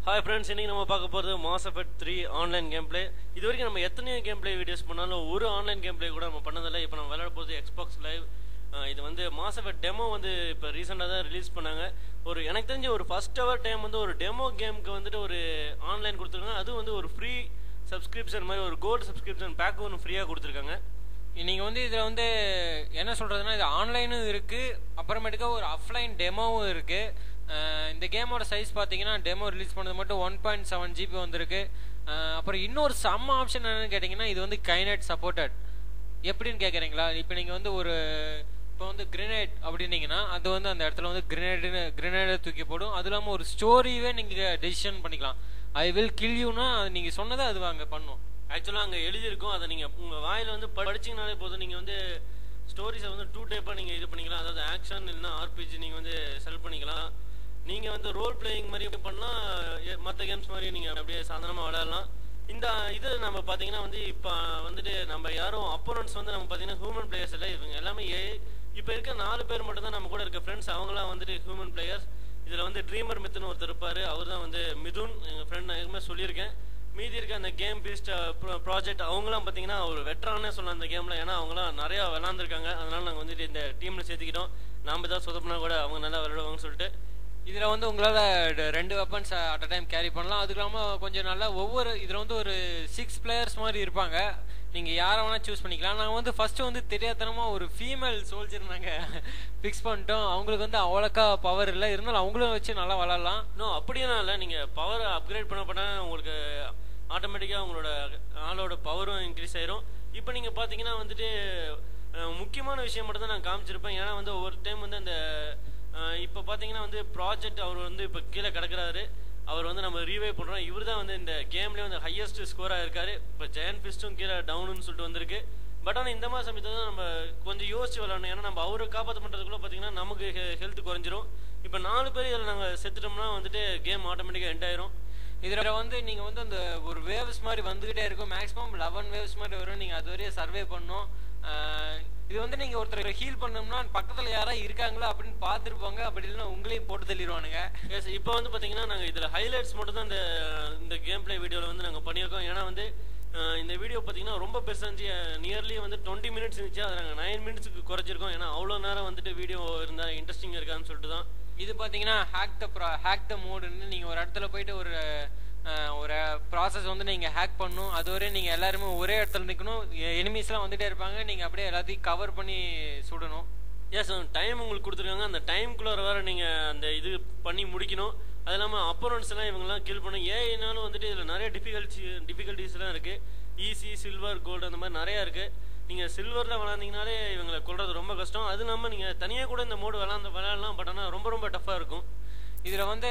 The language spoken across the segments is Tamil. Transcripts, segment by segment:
ஹாய் ஃப்ரெண்ட்ஸ் இன்னைக்கு நம்ம பார்க்க போகிறது Mass Effect three online game play இது வரைக்கும் நம்ம எத்தனையோ கேம் பிளே வீடியோஸ் பண்ணாலும் ஒரு ஆன்லைன் கேம் பிளே கூட நம்ம பண்ணதில்லை இப்போ நம்ம விளையாட போகிறது எக்ஸ்பாக்ஸ் லைவ் இது வந்து மாஸ் எஃபெக்ட் டெமோ வந்து இப்போ ரீசெண்டாக தான் ரிலீஸ் பண்ணாங்க ஒரு எனக்கு தெரிஞ்ச ஒரு ஃபர்ஸ்ட் ஹவர் டைம் வந்து ஒரு டெமோ கேமுக்கு வந்துட்டு ஒரு ஆன்லைன் கொடுத்துருக்காங்க அதுவும் வந்து ஒரு ஃப்ரீ சப்ஸ்கிரிப்ஷன் மாதிரி ஒரு கோல்டு சப்ஸ்கிரிப்ஷன் பேக் ஒன்று ஃப்ரீயாக கொடுத்துருக்காங்க நீங்கள் வந்து இதில் வந்து என்ன சொல்கிறதுனா இது ஆன்லைனும் இருக்குது அப்புறமேட்டுக்கா ஒரு ஆஃப்லைன் டெமோவும் இருக்குது இந்த கேமோட சைஸ் பார்த்தீங்கன்னா டெமோ ரிலீஸ் பண்ணது மட்டும் ஒன் பாயிண்ட் செவன் ஜிபி வந்திருக்கு அஹ் அப்புறம் இன்னொரு செம்ம ஆப்ஷன் என்னன்னு கேட்டிங்கன்னா இது வந்து கைனட் சப்போர்ட்டட் எப்படின்னு கேட்குறீங்களா இப்போ நீங்கள் வந்து ஒரு இப்போ வந்து கிரினேட் அப்படின்னீங்கன்னா அது வந்து அந்த இடத்துல வந்து கிரினேடுன்னு கிரினேடை தூக்கி போடும் அது இல்லாமல் ஒரு ஸ்டோரியே நீங்கள் டெசிஷன் பண்ணிக்கலாம் ஐ வில் கில் யூனா அது நீங்கள் சொன்னதை அது அங்கே பண்ணும் ஆக்சுவலாக அங்கே எழுதியிருக்கும் அதை நீங்கள் உங்கள் வாயில் வந்து படிச்சிங்கனாலே போதும் நீங்கள் வந்து ஸ்டோரிஸை வந்து டூ டைப்பாக நீங்கள் இது பண்ணிக்கலாம் அதாவது ஆக்ஷன் இல்லைன்னா ஆர்பிஜி நீங்கள் வந்து செல் பண்ணிக்கலாம் நீங்கள் வந்து ரோல் பிளேயிங் மாதிரி பண்ணால் மற்ற கேம்ஸ் மாதிரி நீங்கள் அப்படியே சாதாரணமாக விளையாடலாம் இந்த இது நம்ம பார்த்தீங்கன்னா வந்து இப்போ வந்துட்டு நம்ம யாரும் அப்போனன்ஸ் வந்து நம்ம பார்த்தீங்கன்னா ஹியூமன் பிளேயர்ஸ் இல்லை இவங்க எல்லாமே ஏ இப்போ இருக்க நாலு பேர் மட்டும் தான் நம்ம கூட இருக்க ஃப்ரெண்ட்ஸ் அவங்களாம் வந்துட்டு ஹியூமன் பிளேயர்ஸ் இதில் வந்து ட்ரீமர் மித்துன்னு ஒருத்தர் இருப்பார் அவர் தான் வந்து மிதுன் எங்கள் ஃப்ரெண்ட் நான் எதுவுமே சொல்லியிருக்கேன் மீதி இருக்க அந்த கேம் பீஸ்ட் ப்ராஜெக்ட் அவங்களாம் பார்த்தீங்கன்னா ஒரு வெட்டரானே சொல்லலாம் அந்த கேமில் ஏன்னா அவங்களாம் நிறையா விளாண்டுருக்காங்க அதனால நாங்கள் வந்துட்டு இந்த டீமில் சேர்த்துக்கிட்டோம் நாம் ஏதாவது சொதப்பினா கூட அவங்க நல்லா விளையாடுவாங்கன்னு சொல்லிட்டு இதில் வந்து உங்களால் ரெண்டு weapons at a time carry பண்ணலாம் அது இல்லாமல் கொஞ்சம் நல்லா ஒவ்வொரு இதில் வந்து ஒரு சிக்ஸ் பிளேயர்ஸ் மாதிரி இருப்பாங்க நீங்கள் யாரை வேணால் சூஸ் பண்ணிக்கலாம் நாங்கள் வந்து ஃபஸ்ட்டு வந்து தெரியாதனமாக ஒரு ஃபீமேல் சோல்ஜர் நாங்கள் ஃபிக்ஸ் பண்ணிட்டோம் அவங்களுக்கு வந்து அவ்வளோக்கா பவர் இல்லை இருந்தாலும் அவங்களும் வச்சு நல்லா விளாட்லாம் இன்னும் அப்படியெல்லாம் இல்லை நீங்கள் பவர் அப்கிரேட் பண்ண பண்ண உங்களுக்கு ஆட்டோமேட்டிக்காக உங்களோட ஆளோட பவரும் இன்க்ரீஸ் ஆயிரும் இப்போ நீங்கள் பார்த்தீங்கன்னா வந்துட்டு அஹ், முக்கியமான விஷயம் மட்டும் தான் நான் காமிச்சிருப்பேன் ஏன்னா வந்து ஒவ்வொரு டைம் வந்து அந்த இப்போ பார்த்தீங்கன்னா வந்து ப்ராஜெக்ட் அவர் வந்து இப்போ கீழே கிடக்குறாரு அவர் வந்து நம்ம ரீவைவ் பண்ணுறோம் இவர் தான் வந்து இந்த கேம்லேயே வந்து ஹையஸ்ட் ஸ்கோராக இருக்காரு இப்போ ஜெயன் ஃபிஸ்ட்டும் கீழே டவுனுன்னு சொல்லிட்டு வந்திருக்கு பட் ஆனால் இந்த மாதிரி சமயத்தில் தான் நம்ம கொஞ்சம் யோசிச்சு விளாடணும் ஏன்னா நம்ம அவரை காப்பாற்ற பண்ணுறதுக்குள்ள பார்த்தீங்கன்னா நமக்கு ஹெல்த் குறைஞ்சிரும் இப்போ நாலு பேர் இதில் நாங்கள் செத்துட்டோம்னா வந்துட்டு கேம் ஆட்டோமேட்டிக்காக எண்ட் ஆயிரும் இதில் வந்து நீங்கள் வந்து அந்த ஒரு வேவ்ஸ் மாதிரி வந்துக்கிட்டே இருக்கும் மேக்ஸிமம் லெவன் வேவ்ஸ் மாதிரி வரும் நீங்கள் அது வரையும் சர்வே பண்ணணும் அஹ் இது வந்து நீங்கள் ஒருத்தர் ஹீல் பண்ணோம்னா பக்கத்தில் யாராவது இருக்காங்களா அப்படின்னு பார்த்துருப்பாங்க அப்படி இல்லைன்னா உங்களையும் போட்டு தள்ளிடுவானுங்க எஸ் இப்போ வந்து பார்த்தீங்கன்னா நாங்கள் இதில் ஹைலைட்ஸ் மட்டும் தான் இந்த இந்த கேம் பிளே வீடியோவில் வந்து நாங்கள் பண்ணியிருக்கோம் ஏன்னா வந்து அஹ், இந்த வீடியோ பார்த்தீங்கன்னா ரொம்ப பெருசாக இருந்துச்சு நியர்லி வந்து டுவெண்ட்டி மினிட்ஸ் இருந்துச்சு அதை நாங்கள் நைன் மினிட்ஸுக்கு குறைச்சிருக்கோம் ஏன்னா அவ்வளோ நேரம் வந்துட்டு வீடியோ இருந்தால் இன்ட்ரெஸ்டிங்காக இருக்கான்னு சொல்லிட்டு தான் இது பார்த்தீங்கன்னா ஹேக் த ப்ரா ஹேக் த மோடுன்னு நீங்கள் ஒரு இடத்துல போயிட்டு ஒரு அஹ், ஒரு ப்ராசஸ் வந்து நீங்கள் ஹேக் பண்ணணும் அது வரை நீங்கள் எல்லாருமே ஒரே இடத்துல நிற்கணும் எனிமீஸ்லாம் வந்துட்டே இருப்பாங்க நீங்கள் அப்படியே எல்லாத்தையும் கவர் பண்ணி சுடணும் எஸ் டைம் உங்களுக்கு கொடுத்துருக்காங்க அந்த டைம்குள்ளே வேறு நீங்கள் அந்த இது பண்ணி முடிக்கணும் அது இல்லாமல் அப்போனன்ஸ் எல்லாம் இவங்கெல்லாம் கில் பண்ணும் ஏனாலும் வந்துட்டு இதில் நிறைய டிஃபிகல்ட்டி டிஃபிகல்ட்டிஸ்லாம் இருக்குது ஈஸி சில்வர் கோல்டு அந்த மாதிரி நிறையா இருக்குது நீங்கள் சில்வரில் விளாண்டிங்கனாலே இவங்களை கொள்றது ரொம்ப கஷ்டம் அது இல்லாமல் நீங்கள் தனியாக கூட இந்த மோடு விளாண்டு விளையாடலாம் பட் ஆனால் ரொம்ப ரொம்ப டஃப்பாக இருக்கும் இதில் வந்து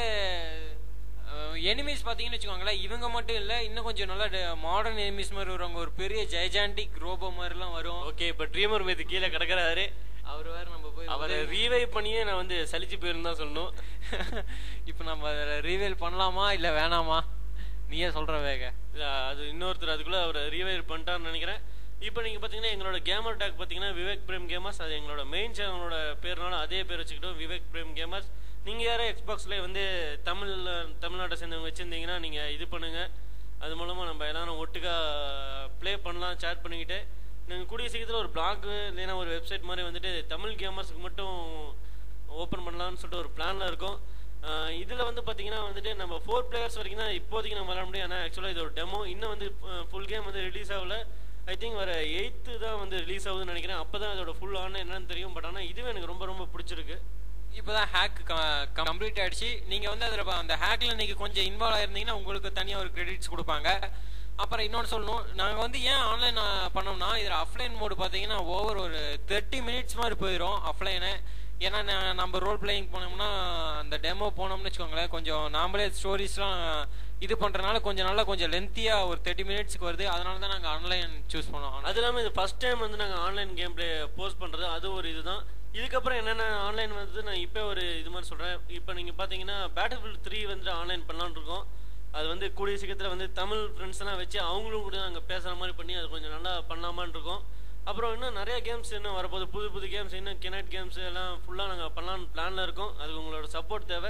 எனிமீஸ் பார்த்தீங்கன்னு வச்சுக்கோங்களேன் இவங்க மட்டும் இல்லை இன்னும் கொஞ்சம் நல்லா மாடர்ன் எனிமீஸ் மாதிரி வருவாங்க ஒரு பெரிய ஜெயஜாண்டிக் ரோபோ மாதிரிலாம் வரும் ஓகே இப்போ ட்ரீமர் மீது கீழே கிடக்குறாரு அவர் வேறு நம்ம போய் அவரை ரீவைவ் பண்ணியே நான் வந்து சலிச்சு போயிருந்தா சொல்லணும் இப்போ நம்ம அதில் ரீவேல் பண்ணலாமா இல்லை வேணாமா நீயே சொல்கிற வேக இல்ல, அது இன்னொருத்தர் அதுக்குள்ளே அவர் ரீவைவ் பண்ணிட்டான்னு நினைக்கிறேன் இப்போ நீங்கள் பார்த்தீங்கன்னா எங்களோட கேமர் டேக் பார்த்தீங்கன்னா விவேக் பிரேம் கேமர்ஸ் அது எங்களோட மெயின் சேனலோட பேர்னால அதே பேர் வச்சுக்கிட்டோம் விவேக் பிரேம் கேமர்ஸ் நீங்கள் யாரும் எக்ஸ்பாக்ஸில் வந்து தமிழ் தமிழ்நாட்டை சேர்ந்தவங்க வச்சுருந்தீங்கன்னா நீங்கள் இது பண்ணுங்கள் அது மூலமாக நம்ம எல்லாரும் ஒட்டுக்கா ப்ளே பண்ணலாம் சேட் பண்ணிக்கிட்டு நாங்கள் கூடிய சீக்கிரத்தில் ஒரு பிளாக் இல்லைன்னா ஒரு வெப்சைட் மாதிரி வந்துட்டு தமிழ் கேமர்ஸுக்கு மட்டும் ஓப்பன் பண்ணலாம்னு சொல்லிட்டு ஒரு பிளானில் இருக்கோம் இதில் வந்து பார்த்தீங்கன்னா வந்துட்டு நம்ம ஃபோர் பிளேயர்ஸ் வரைக்கும் தான் இப்போதைக்கு நம்ம விளாட முடியும் ஆனால் ஆக்சுவலாக இது ஒரு டெமோ இன்னும் வந்து ஃபுல் கேம் வந்து ரிலீஸ் ஆகல ஐ திங்க் வர எயித்து தான் வந்து ரிலீஸ் ஆகுதுன்னு நினைக்கிறேன் அப்போ தான் அதோட ஃபுல் ஆன என்னன்னு தெரியும் பட் ஆனால் இதுவே எனக்கு ரொம்ப ரொம்ப பிடிச்சிருக்கு இப்போ தான் ஹேக் கம்ப்ளீட் ஆயிடுச்சு நீங்கள் வந்து அதில் அந்த ஹேக்கில் நீங்கள் கொஞ்சம் இன்வால்வ் ஆயிருந்தீங்கன்னா உங்களுக்கு தனியாக ஒரு கிரெடிட்ஸ் கொடுப்பாங்க அப்புறம் இன்னொன்று சொல்லணும் நாங்கள் வந்து ஏன் ஆன்லைன் பண்ணோம்னா இதில் அஃப்லைன் மோடு பார்த்தீங்கன்னா ஓவர் ஒரு தேர்ட்டி மினிட்ஸ் மாதிரி போயிடும் அஃப்லைனு ஏன்னா நா- நம்ம ரோல் பிளேயிங் போனோம்னா அந்த டெமோ போனோம்னு வச்சுக்கோங்களேன் கொஞ்சம் நாமளே ஸ்டோரிஸ்லாம் இது பண்ணுறதுனால கொஞ்சம் நல்லா கொஞ்சம் லென்த்தியாக ஒரு தேர்ட்டி மினிட்ஸ்க்கு வருது அதனால தான் நாங்கள் ஆன்லைன் சூஸ் பண்ணோம் அது இல்லாமல் இது ஃபஸ்ட் டைம் வந்து நாங்கள் ஆன்லைன் கேம் ப்ளே போஸ்ட் பண்ணுறது அது ஒரு இதுதான் இதுக்கப்புறம் என்னென்ன ஆன்லைன் வந்து நான் இப்போ ஒரு இது மாதிரி சொல்கிறேன் இப்போ நீங்கள் பார்த்தீங்கன்னா பேட்டில் ஃபீல்ட் த்ரீ வந்து ஆன்லைன் பண்ணலான்னு இருக்கோம் அது வந்து கூடிய சீக்கிரத்தில் வந்து தமிழ் ஃப்ரெண்ட்ஸ் எல்லாம் வச்சு அவங்களும் கூட நாங்கள் பேசுகிற மாதிரி பண்ணி அது கொஞ்சம் நல்லா பண்ணலாமான்னு இருக்கோம் அப்புறம் இன்னும் நிறைய கேம்ஸ் இன்னும் வரப்போகுது புது புது கேம்ஸ் இன்னும் கினட் கேம்ஸ் எல்லாம் ஃபுல்லாக நாங்கள் பண்ணலான்னு பிளானில் இருக்கோம் அதுக்கு உங்களோட சப்போர்ட் தேவை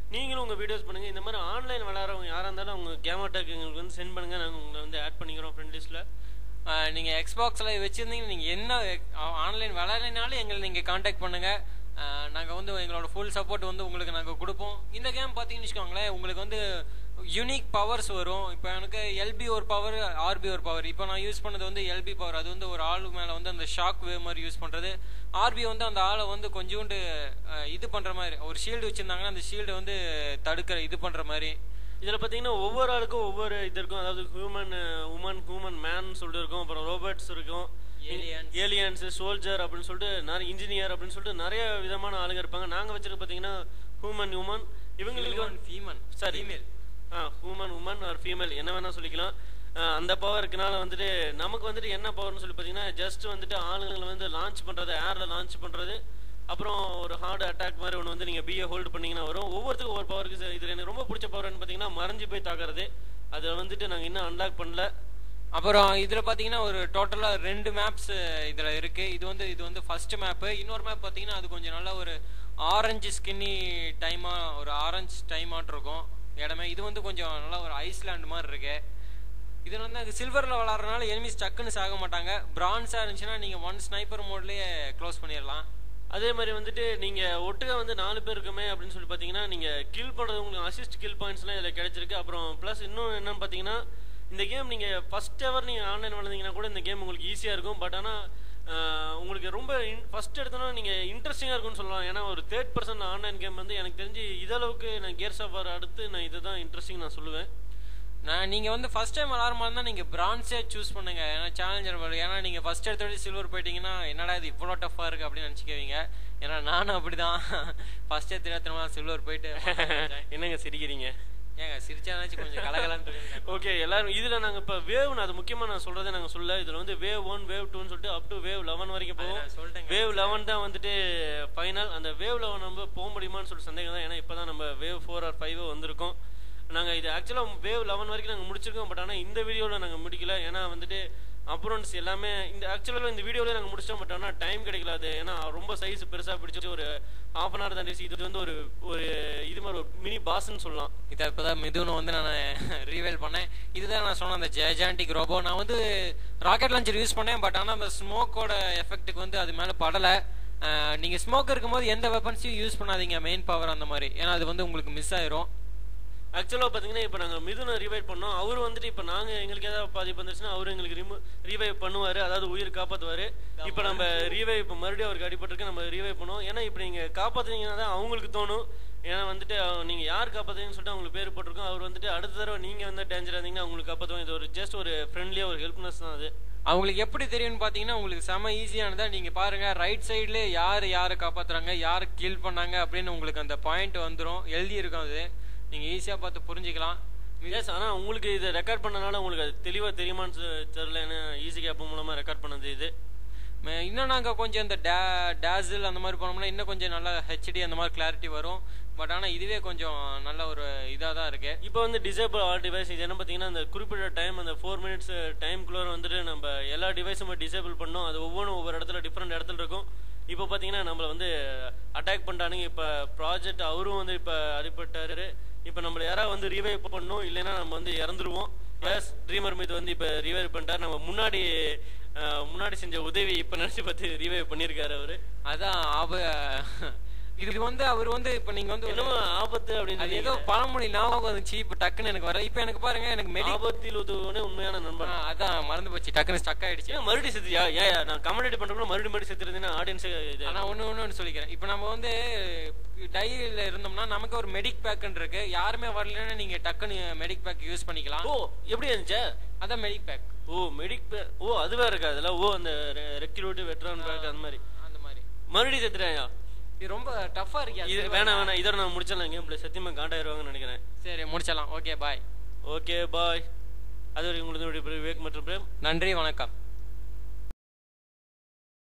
நீங்களும் உங்கள் வீடியோஸ் பண்ணுங்கள் இந்த மாதிரி ஆன்லைன் விளையாடுறவங்க யாராக இருந்தாலும் அவங்க கேமரா டேக் எங்களுக்கு வந்து சென்ட் பண்ணுங்கள் நாங்கள் உங்களை வந்து ஆட் பண்ணிக்கிறோம் ஃப்ரெண்ட் லிஸ்ட்டில் ஆஹ் நீங்க எக்ஸ்பாக்ஸ்ல வச்சிருந்தீங்க நீங்க என்ன ஆன்லைன் விளையாடினாலும் எங்களை நீங்க காண்டாக்ட் பண்ணுங்க ஆஹ் நாங்க வந்து எங்களோட ஃபுல் சப்போர்ட் வந்து உங்களுக்கு நாங்க கொடுப்போம் இந்த கேம் பாத்தீங்கன்னு வச்சுக்கோங்களேன் உங்களுக்கு வந்து யூனிக் பவர்ஸ் வரும் இப்போ எனக்கு எல்பி ஒரு பவர் ஆர்பி ஒரு பவர் இப்போ நான் யூஸ் பண்ணது வந்து எல்பி பவர் அது வந்து ஒரு ஆளு மேல வந்து அந்த ஷாக் வேவ் மாதிரி யூஸ் பண்றது ஆர்பி வந்து அந்த ஆளை வந்து கொஞ்சோண்டு ஆஹ் இது பண்ற மாதிரி ஒரு ஷீல்டு வச்சிருந்தாங்கன்னா அந்த ஷீல்டு வந்து தடுக்கிற இது பண்ற மாதிரி இதில் பார்த்தீங்கன்னா ஒவ்வொரு ஆளுக்கும் ஒவ்வொரு இது இருக்கும் அதாவது ஹியூமன் உமன் ஹியூமன் மேன் சொல்லிட்டு இருக்கும் அப்புறம் ரோபோட்ஸ் இருக்கும் Aliens. ஏலியன்ஸ் சோல்ஜர் அப்படின்னு சொல்லிட்டு நிறைய இன்ஜினியர் அப்படின்னு சொல்லிட்டு நிறைய விதமான ஆளுங்க இருப்பாங்க நாங்கள் வச்சிருக்க பார்த்தீங்கன்னா ஹியூமன் ஹியூமன் இவங்களுக்கு வந்து ஃபீமன் சரி ஃபீமேல் ஆ ஹூமன் உமன் ஆர் ஃபீமேல் என்ன வேணா சொல்லிக்கலாம் ஆ, அந்த பவர் இருக்கனால வந்துட்டு நமக்கு வந்துட்டு என்ன பவர்னு சொல்லி பார்த்தீங்கன்னா ஜஸ்ட் வந்துட்டு ஆளுங்களை வந்து லான்ச் பண்ணுறது ஏரில் லான்ச் பண்ணுறது அப்புறம் ஒரு ஹார்ட் அட்டாக் மாதிரி ஒன்று வந்து நீங்கள் பிஏ ஹோல்டு பண்ணீங்கன்னா வரும் ஒவ்வொருத்துக்கும் ஒவ்வொரு பவருக்கு இதில் எனக்கு ரொம்ப பிடிச்ச பவர்னு பார்த்தீங்கன்னா மறைஞ்சு போய் தாக்குறது அதை வந்துட்டு நாங்கள் இன்னும் அன்லாக் பண்ணல அப்புறம் இதுல பாத்தீங்கன்னா ஒரு டோட்டலா ரெண்டு மேப்ஸ் இதுல இருக்கு இது வந்து இது வந்து ஃபர்ஸ்ட் மேப் இன்னொரு மேப் பாத்தீங்கன்னா அது கொஞ்சம் நல்ல ஒரு ஆரஞ்சு ஸ்கின்னி டைமா ஒரு ஆரஞ்சு டைமாட் இருக்கும் இடமே இது வந்து கொஞ்சம் நல்லா ஒரு ஐஸ்லாண்ட் மாதிரி இருக்கு இதுல வந்து சில்வர்ல விளாட்றதுனால எனிமிஸ் டக்குன்னு சாக மாட்டாங்க பிரான்ஸா இருந்துச்சுன்னா நீங்க ஒன் ஸ்னைப்பர் மோட்லயே க்ளோஸ் பண்ணிடலாம் அதே மாதிரி வந்துட்டு நீங்கள் ஒட்டுக்கா வந்து நாலு பேர் இருக்குமே அப்படின்னு சொல்லி பார்த்தீங்கன்னா நீங்கள் கில் பண்ணுறது உங்களுக்கு அசிஸ்ட் கில் பாயிண்ட்ஸ்லாம் இதில் கிடைச்சிருக்கு அப்புறம் ப்ளஸ் இன்னும் என்னன்னு பார்த்தீங்கன்னா இந்த கேம் நீங்கள் ஃபஸ்ட் எவர் நீங்கள் ஆன்லைன் விளாண்டிங்கன்னா கூட இந்த கேம் உங்களுக்கு ஈஸியாக இருக்கும் பட் ஆனால் உங்களுக்கு ரொம்ப ஃபஸ்ட் எடுத்தோன்னா நீங்கள் இன்ட்ரெஸ்டிங்காக இருக்கும்னு சொல்லலாம் ஏன்னா ஒரு தேர்ட் பர்சன் ஆன்லைன் கேம் வந்து எனக்கு தெரிஞ்சு இதளவுக்கு நான் கேர்ஸ் ஆஃப் வார் அடுத்து நான் இதுதான் இன்ட்ரெஸ்டிங் நான் சொல்லுவேன் நான் நீங்க வந்து ஃபர்ஸ்ட் டைம் விளாட்ற மாதிரி இருந்தா நீங்க பிரான்ஸே சூஸ் பண்ணுங்க ஏன்னா சேலஞ்சர் வரும் ஏன்னா நீங்க ஃபர்ஸ்ட் எடுத்தோட சில்வர் போயிட்டீங்கன்னா என்னடா இது இவ்வளோ டஃபா இருக்கு அப்படின்னு நினச்சிக்குவீங்க ஏன்னா நானும் அப்படிதான் ஃபர்ஸ்ட் தெரியாதனமா சில்வர் போயிட்டு என்னங்க சிரிக்கிறீங்க ஏங்க சிரிச்சாச்சும் கொஞ்சம் கலகலன்னு தெரியுங்க. ஓகே எல்லாரும் இதில் நாங்கள் இப்போ வேவ் அது முக்கியமாக நான் சொல்கிறதே நாங்கள் சொல்ல இதில் வந்து வேவ் ஒன் வேவ் டூன்னு சொல்லிட்டு அப் டு வேவ் லெவன் வரைக்கும் அது போகும் நான் சொல்லிட்டேங்க. வேவ் லெவன் தான் வந்துட்டு ஃபைனல் அந்த வேவ் லெவன் நம்ம போக முடியுமான்னு சொல்லிட்டு சந்தேகம் தான் ஏன்னா இப்போ தான் நம்ம வேவ் ஃபோர் ஆர் ஃபைவ் வந்திருக்கோம் நாங்கள் இது ஆக்சுவலாக வேவ் லெவன் வரைக்கும் நாங்கள் முடிச்சிருக்கோம் பட் ஆனால் இந்த வீடியோவில் நாங்கள் முடிக்கல ஏன்னா வந்துட்டு அப்ரோன்ஸ் எல்லாமே இந்த ஆக்சுவலாக இந்த வீடியோவில் நாங்கள் முடிச்சிட்டோம் பட் ஆனால் டைம் கிடைக்கல அது ஏன்னா ரொம்ப சைஸ் பெருசாக பிடிச்சி ஒரு ஹாஃப் அன் ஹவர் தான் இது வந்து ஒரு ஒரு இது மாதிரி ஒரு மினி பாஸ்ன்னு சொல்லலாம் இதை இப்போதான் மிதுனை வந்து நான் ரீவேல் பண்ணேன் இதுதான் நான் சொன்ன அந்த ஜெயஜாண்டிக் ரோபோ நான் வந்து ராக்கெட் லான்ச்சர் யூஸ் பண்ணேன் பட் ஆனால் அந்த ஸ்மோக்கோட எஃபெக்ட்டுக்கு வந்து அது மேலே படலை நீங்கள் ஸ்மோக் இருக்கும்போது எந்த வெப்பன்ஸையும் யூஸ் பண்ணாதீங்க மெயின் பவர் அந்த மாதிரி ஏன்னா அது வந்து உங்களுக்கு மிஸ் ஆயிரும் ஆக்சுவலாக பார்த்தீங்கன்னா இப்போ நாங்கள் மிதுனை ரிவைவ் பண்ணோம் அவர் வந்துட்டு இப்போ நாங்கள் எங்களுக்கு ஏதாவது பாதிப்பு வந்துருச்சுன்னா அவர் எங்களுக்கு ரிமூ ரிவைவ் பண்ணுவார் அதாவது உயிர் காப்பாற்றுவார் இப்போ நம்ம ரீவைவ் இப்போ மறுபடியும் அவருக்கு அடிபட்டிருக்கு நம்ம ரீவைவ் பண்ணுவோம் ஏன்னா இப்போ நீங்கள் காப்பாற்றுனீங்கன்னா தான் அவங்களுக்கு தோணும் ஏன்னா வந்துட்டு நீங்கள் யார் காப்பாற்றுறீங்கன்னு சொல்லிட்டு அவங்களுக்கு பேர் போட்டிருக்கோம் அவர் வந்துட்டு அடுத்த தடவை நீங்கள் வந்து டேஞ்சர் இருந்தீங்கன்னா அவங்களுக்கு காப்பாற்றுவோம் இது ஒரு ஜஸ்ட் ஒரு ஃப்ரெண்ட்லியாக ஒரு ஹெல்ப்னஸ் தான் அது அவங்களுக்கு எப்படி தெரியும்னு பார்த்தீங்கன்னா உங்களுக்கு செம ஈஸியானதா நீங்கள் பாருங்க ரைட் சைட்ல யார் யாரை காப்பாத்துறாங்க யார் கில் பண்ணாங்க அப்படின்னு உங்களுக்கு அந்த பாயிண்ட் வந்துடும் எழுதி இருக்கும் அது நீங்கள் ஈஸியாக பார்த்து புரிஞ்சுக்கலாம் எஸ் ஆனால் உங்களுக்கு இது ரெக்கார்ட் பண்ணனால உங்களுக்கு அது தெளிவாக தெரியுமான்னு தெ- தெரியல ஏன்னா ஈஸி கேப் மூலமாக ரெக்கார்ட் பண்ணது இது ம- இன்னும் நாங்கள் கொஞ்சம் இந்த டே டேசில் அந்த மாதிரி போனோம்னா இன்னும் கொஞ்சம் நல்லா ஹெச்டி அந்த மாதிரி கிளாரிட்டி வரும் பட் ஆனால் இதுவே கொஞ்சம் நல்ல ஒரு இதாக தான் இருக்கு இப்போ வந்து டிசேபிள் ஆல் டிவைஸ் இது என்ன பார்த்தீங்கன்னா அந்த குறிப்பிட்ட டைம் அந்த ஃபோர் மினிட்ஸ் டைம்குள்ளே வந்துட்டு நம்ம எல்லா டிவைஸும் டிசேபிள் பண்ணோம் அது ஒவ்வொன்றும் ஒவ்வொரு இடத்துல டிஃப்ரெண்ட் இடத்துல இருக்கும் இப்போ பார்த்தீங்கன்னா நம்மளை வந்து அட்டாக் பண்ணிட்டானுங்க இப்போ ப்ராஜெக்ட் அவரும் வந்து இப்போ அடிபட்டாரு இப்போ நம்மளை யாராவது வந்து ரிவைவ் பண்ணணும் இல்லைன்னா நம்ம வந்து இறந்துருவோம் எஸ் ட்ரீமர் மீது வந்து இப்போ ரிவைவ் பண்ணிட்டார் நம்ம முன்னாடி அஹ், முன்னாடி செஞ்ச உதவி இப்போ நினச்சி பார்த்து ரிவைவ் பண்ணியிருக்காரு அவரு அதான் ஆப இது வந்து அவர் வந்து இப்போ நீங்கள் வந்து ஒரு- என்னமோ ஆபத்து அப்படின்னு அது ஏதோ சொன்னீங்க. பழமொழி ஞாபகம் வந்துச்சு இப்போ டக்குன்னு எனக்கு வர இப்போ எனக்கு பாருங்க எனக்கு மெடி ஆபத்தில் உதவுனே உண்மையான நண்பன் அதான் மறந்து போச்சு டக்குன்னு ஸ்டக் ஆயிடுச்சு ஏன் மறுபடியும் செத்துறியா ஏன் நான் கமெண்ட் பண்றேன் மறுபடியும் மறுபடியும் செத்துருந்தேன்னா ஆடியன்ஸ் இது ஆனா ஒண்ணு ஒண்ணு ஒண்ணு சொல்லிக்கிறேன் இப்போ நம்ம வந்து டைரியில இருந்தோம்னா நமக்கு ஒரு மெடிக் பேக்குன்னு இருக்கு யாருமே வரலன்னா நீங்க டக்குன்னு மெடிக் பேக் யூஸ் பண்ணிக்கலாம் ஓ எப்படி இருந்துச்சா அதான் மெடிக் பேக் ஓ மெடிக் ஓ அதுவே இருக்கா அதுல ஓ அந்த ரெக்ரூட் வெட்ரான் பேக் அந்த மாதிரி அந்த மாதிரி மறுபடியும் செத்துறாயா இது ரொம்ப டஃப்பா இருக்கு இது வேணாம் வேணாம் இதோட நான் முடிச்சிடலாம் கேம் பிளே சத்தியமா காண்டாயிருவாங்கன்னு நினைக்கிறேன் சரி முடிச்சலாம் ஓகே பாய் ஓகே பாய் அது வரைக்கும் உங்களுக்கு விவேக் மற்றும் பிரேம் நன்றி வணக்கம்